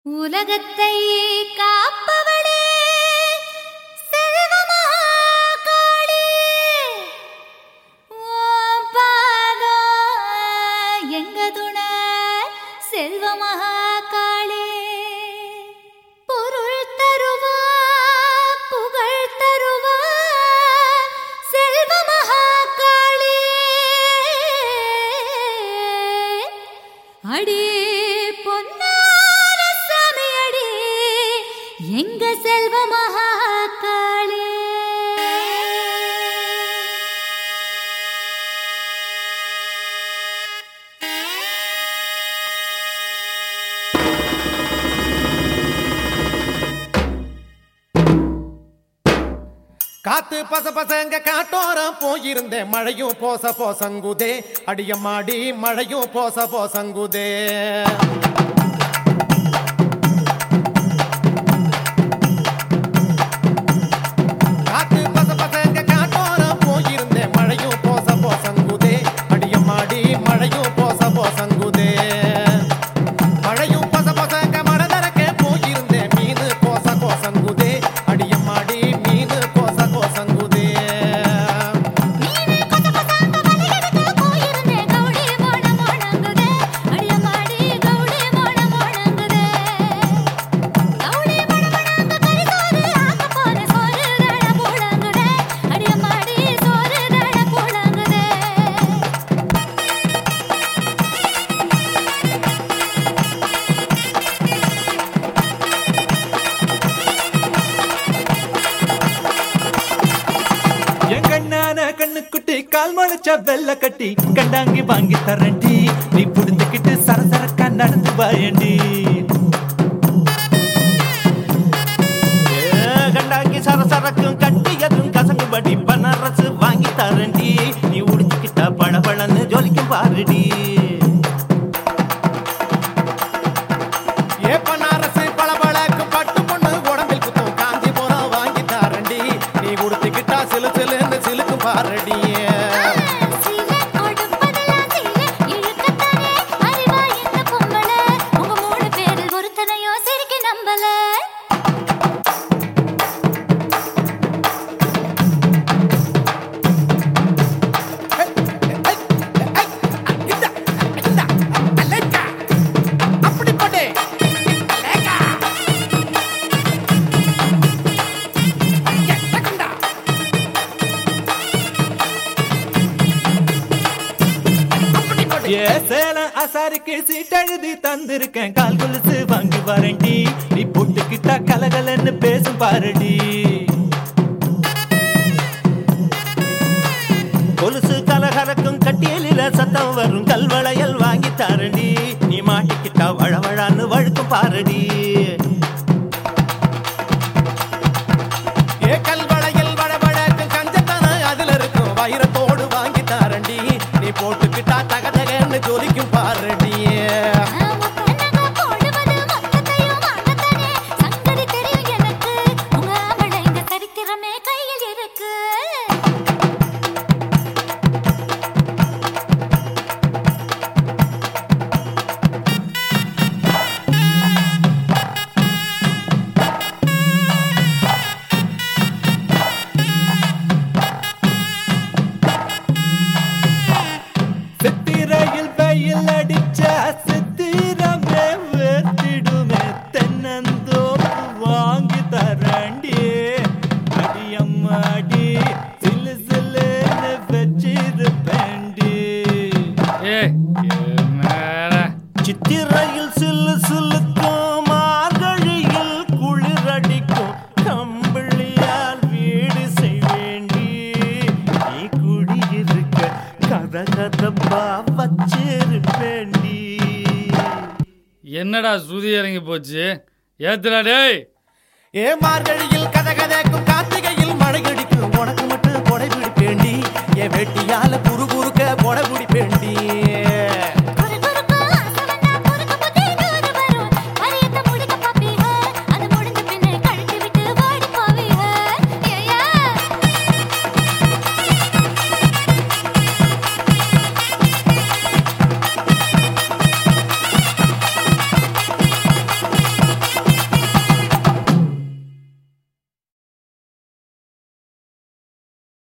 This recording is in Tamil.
உலகத்தை காப்பவளே செல்வமகாளே உன் பாதம் எங்க துணை செல்வமகாளே பொருள் தருவா புகழ் தருவா செல்வமகாளே அடி பொன்னார சாமி அடி எங்க செல்வ மகாகாளே காத்து பச பசங்க காட்டோரம் போயிருந்தேன் மழையும் போச போசங்குதே அடியம்மாடி மழையும் போச போசங்குதே காத்து பச பசங்க காட்டோரம் போயிருந்தேன் மழையும் போச போசங்குதே அடியம்மாடி மழையும் போச போசங்குதே மழையும் பச பசங்க மழை தரக்க போயிருந்தேன் மீனு கோச கோசங்குதே அடியம்மாடி மீனு கோச கோசங்குதே நீனே கொச்ச பசங்க வலிகெடுக்க போயிருந்தே கௌடி மோன மோனங்குதே அடியமாடி கௌடி மோன மோனங்குதே கௌடி மோன மோனங்கு கரிசோறு ஆக்க போற சோறு தட போலங்குதே அடியமாடி சோறு தட போலங்குதே என் கண்ணான கண்ணுக்குட்டி கால் முளைச்ச வெள்ள கட்டி கண்டாங்கி வாங்கி தரண்டி நீ புடிஞ்சுக்கிட்டு சரசரக்கா நடந்து வாயண்டி ஏ, கண்டாங்கி சரசரக்கும் கட்டியதும் கசங்குபடி பனரசு வாங்கி தரண்டி நீ உடிச்சுக்கிட்டா பளபளன்னு ஜொலிக்கும் பாருடி ஏ பனாரசு பளபளக்கும் பட்டு பொண்ணு உடம்பில் குத்தும் காஞ்சிபுரம் வாங்கி தாரண்டி நீ உடுத்திக்கிட்டா சிலு சிலுன்னு சிலுக்கும் பாரடி சீல கொடுப்பதெல்லாம் சீல இழுக்கத்தானே அறிவா இந்த பொம்பள உங்க மூணு பேரில் ஒருத்தனையோ சிரிக்க நம்பல அப்படி போட்டே ஏ சேலம் அசாருக்கு சீட்டெழுதி தந்திருக்கேன் கால் கொலுசு வாங்கி வரண்டி நீ புட்டுக்கிட்டா கலகலன்னு பேசும் பாருடி கொலுசு கலகலக்கும் கட்டியலில சத்தம் வரும் கல்வளையல் வாங்கி தாரடி நீ மாட்டிக்கிட்டா வழவழான்னு வழுக்கும் பாருடி ஏ கல்வளையல் வளவழக்கும் கஞ்சத்தன அதுல இருக்கும் வைரத்தோடு வாங்கி தாரண்டி நீ போட்டுக்கிட்டா தக தகன்னு ஜொலிக்கும் பாரடி முக்கண்ணக போடுவது மொத்தத்தையும் வாங்கத்தானே சங்கதி தெரியும் எனக்கு உங்க ஆம்பளை இந்த சரித்திரமே கையில் இருக்கு சித்திரையில் வெயில் அடிச்சா சித்திரமே வேத்திடுமே தென்னந்தோப்பு வாங்கி தரண்டி அடியம்மாடி சிலு சிலுன்னு வச்சிருப்பேண்டி ஏய் என்னடா சித்திரையில் சில்லு சில்லுக்கும் மார்கழியில் குளிரடிக்கும் கம்பிளியால் வீடு செய்வேண்டி நீ குடியிருக்க கத கதப்பா வச்சிருப்பேண்டி என்னடா சுதி இறங்கி போச்சு ஏத்துடா டேய் ஏ மார்கழியில் கத கதக்கும் கார்த்திகையில் மழை அடிக்கும் உனக்கு மட்டும் கொடை பிடிப்பேண்டி என் வெட்டியால பூ